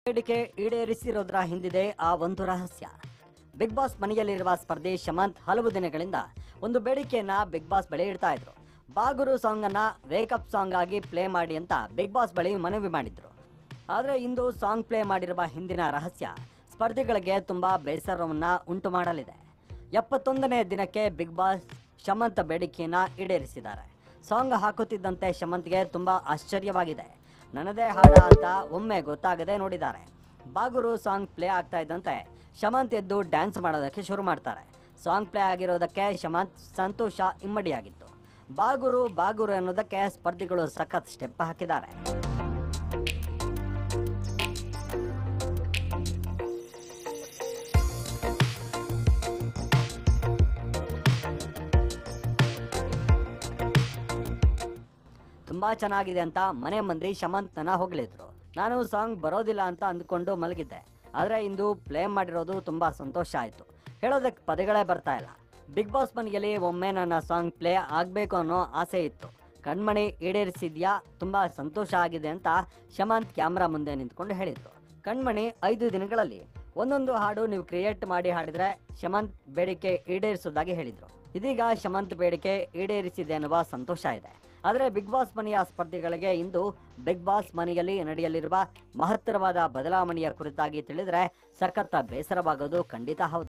ಬೇಡಿಕೆ ಈಡೇರಿಸಿರೋದ್ರ ಹಿಂದಿದೆ ಆ ಒಂದು ರಹಸ್ಯ ಬಿಗ್ ಬಾಸ್ ಮನೆಯಲ್ಲಿರುವ ಸ್ಪರ್ಧಿ ಶಮಂತ್ ಹಲವು ದಿನಗಳಿಂದ ಒಂದು ಬೇಡಿಕೆಯನ್ನ ಬಿಗ್ ಬಾಸ್ ಬಳಿ ಇಡ್ತಾ ಇದ್ರು ಬಾಗುರು ಸಾಂಗ್ ಅನ್ನ ವೇಕಪ್ ಸಾಂಗ್ ಆಗಿ ಪ್ಲೇ ಮಾಡಿ ಅಂತ ಬಿಗ್ ಬಾಸ್ ಬಳಿ ಮನವಿ ಮಾಡಿದ್ರು ಆದ್ರೆ ಇಂದು ಸಾಂಗ್ ಪ್ಲೇ ಮಾಡಿರುವ ಹಿಂದಿನ ರಹಸ್ಯ ಸ್ಪರ್ಧಿಗಳಿಗೆ ತುಂಬಾ ಬೇಸರವನ್ನ ಉಂಟು ಮಾಡಲಿದೆ ಎಪ್ಪತ್ತೊಂದನೇ ದಿನಕ್ಕೆ ಬಿಗ್ ಬಾಸ್ ಶಮಂತ್ ಬೇಡಿಕೆಯನ್ನ ಈಡೇರಿಸಿದ್ದಾರೆ ಸಾಂಗ್ ಹಾಕುತ್ತಿದ್ದಂತೆ ಶಮಂತ್ಗೆ ತುಂಬಾ ಆಶ್ಚರ್ಯವಾಗಿದೆ ನನ್ನದೇ ಹಾಡ ಅಂತ ಒಮ್ಮೆ ಗೊತ್ತಾಗದೆ ನೋಡಿದ್ದಾರೆ ಬಾಗುರು ಸಾಂಗ್ ಪ್ಲೇ ಆಗ್ತಾ ಇದ್ದಂತೆ ಶಮಂತ್ ಎದ್ದು ಡ್ಯಾನ್ಸ್ ಮಾಡೋದಕ್ಕೆ ಶುರು ಮಾಡ್ತಾರೆ ಸಾಂಗ್ ಪ್ಲೇ ಆಗಿರೋದಕ್ಕೆ ಶಮಂತ್ ಸಂತೋಷ ಇಮ್ಮಡಿಯಾಗಿತ್ತು ಬಾಗುರು ಬಾಗುರು ಅನ್ನೋದಕ್ಕೆ ಸ್ಪರ್ಧಿಗಳು ಸಖತ್ ಸ್ಟೆಪ್ ಹಾಕಿದ್ದಾರೆ ತುಂಬಾ ಚೆನ್ನಾಗಿದೆ ಅಂತ ಮನೆ ಮಂದಿ ಶಮಂತ್ನ ಹೊಗಳಿದ್ರು ನಾನು ಸಾಂಗ್ ಬರೋದಿಲ್ಲ ಅಂತ ಅಂದ್ಕೊಂಡು ಮಲಗಿದ್ದೆ ಆದ್ರೆ ಇಂದು ಪ್ಲೇ ಮಾಡಿರೋದು ತುಂಬಾ ಸಂತೋಷ ಆಯ್ತು ಹೇಳೋದಕ್ಕೆ ಪದಗಳೇ ಬರ್ತಾ ಇಲ್ಲ ಬಿಗ್ ಬಾಸ್ ಮನೆಯಲ್ಲಿ ಒಮ್ಮೆ ನನ್ನ ಸಾಂಗ್ ಪ್ಲೇ ಆಗ್ಬೇಕು ಅನ್ನೋ ಆಸೆ ಇತ್ತು ಕಣ್ಮಣಿ ಈಡೇರಿಸಿದ್ಯಾ ತುಂಬಾ ಸಂತೋಷ ಆಗಿದೆ ಅಂತ ಶಮಂತ್ ಕ್ಯಾಮ್ರಾ ಮುಂದೆ ನಿಂತ್ಕೊಂಡು ಹೇಳಿದ್ರು ಕಣ್ಮಣಿ ಐದು ದಿನಗಳಲ್ಲಿ ಒಂದೊಂದು ಹಾಡು ನೀವು ಕ್ರಿಯೇಟ್ ಮಾಡಿ ಹಾಡಿದ್ರೆ ಶಮಂತ್ ಬೇಡಿಕೆ ಈಡೇರಿಸೋದಾಗಿ ಹೇಳಿದ್ರು ಇದೀಗ ಶಮಂತ್ ಬೇಡಿಕೆ ಈಡೇರಿಸಿದೆ ಅನ್ನುವ ಸಂತೋಷ ಇದೆ ಆದರೆ ಬಿಗ್ ಬಾಸ್ ಮನೆಯ ಸ್ಪರ್ಧಿಗಳಿಗೆ ಇಂದು ಬಿಗ್ ಬಾಸ್ ಮನೆಯಲ್ಲಿ ನಡೆಯಲಿರುವ ಮಹತ್ತರವಾದ ಬದಲಾವಣೆಯ ಕುರಿತಾಗಿ ತಿಳಿದ್ರೆ ಸಖತ್ತ ಬೇಸರವಾಗೋದು ಖಂಡಿತ ಹೌದು